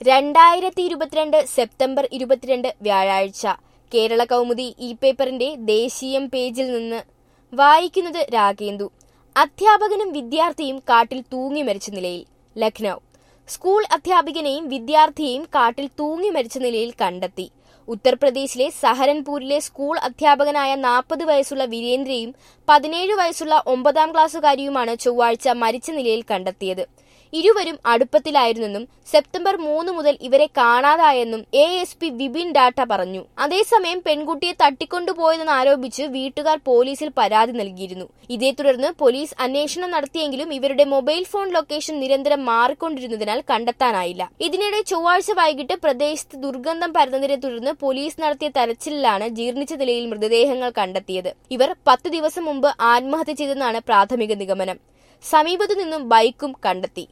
രണ്ടായിരത്തി ഇരുപത്തിരണ്ട് സെപ്റ്റംബർ ഇരുപത്തിരണ്ട് വ്യാഴാഴ്ച കേരള കൗമുദി ഇ പേപ്പറിന്റെ ദേശീയം പേജിൽ നിന്ന് വായിക്കുന്നത് രാഗേന്ദു അധ്യാപകനും വിദ്യാർത്ഥിയും കാട്ടിൽ തൂങ്ങി മരിച്ച നിലയിൽ ലഖ്നൌ സ്കൂൾ അധ്യാപികനെയും വിദ്യാർത്ഥിയെയും കാട്ടിൽ തൂങ്ങി മരിച്ച നിലയിൽ കണ്ടെത്തി ഉത്തർപ്രദേശിലെ സഹരൻപൂരിലെ സ്കൂൾ അധ്യാപകനായ നാൽപ്പത് വയസ്സുള്ള വീരേന്ദ്രയും പതിനേഴ് വയസ്സുള്ള ഒമ്പതാം ക്ലാസ്സുകാരിയുമാണ് ചൊവ്വാഴ്ച മരിച്ച നിലയിൽ കണ്ടെത്തിയത് ഇരുവരും അടുപ്പത്തിലായിരുന്നെന്നും സെപ്റ്റംബർ മൂന്ന് മുതൽ ഇവരെ കാണാതായെന്നും എ എസ് പി വിപിൻ ഡാറ്റ പറഞ്ഞു അതേസമയം പെൺകുട്ടിയെ തട്ടിക്കൊണ്ടുപോയതെന്ന് ആരോപിച്ച് വീട്ടുകാർ പോലീസിൽ പരാതി നൽകിയിരുന്നു ഇതേ തുടർന്ന് പോലീസ് അന്വേഷണം നടത്തിയെങ്കിലും ഇവരുടെ മൊബൈൽ ഫോൺ ലൊക്കേഷൻ നിരന്തരം മാറിക്കൊണ്ടിരുന്നതിനാൽ കണ്ടെത്താനായില്ല ഇതിനിടെ ചൊവ്വാഴ്ച വൈകിട്ട് പ്രദേശത്ത് ദുർഗന്ധം പരന്നതിനെ തുടർന്ന് പോലീസ് നടത്തിയ തെരച്ചിലിലാണ് ജീർണിച്ച നിലയിൽ മൃതദേഹങ്ങൾ കണ്ടെത്തിയത് ഇവർ പത്ത് ദിവസം മുമ്പ് ആത്മഹത്യ ചെയ്തെന്നാണ് പ്രാഥമിക നിഗമനം സമീപത്തു നിന്നും ബൈക്കും കണ്ടെത്തി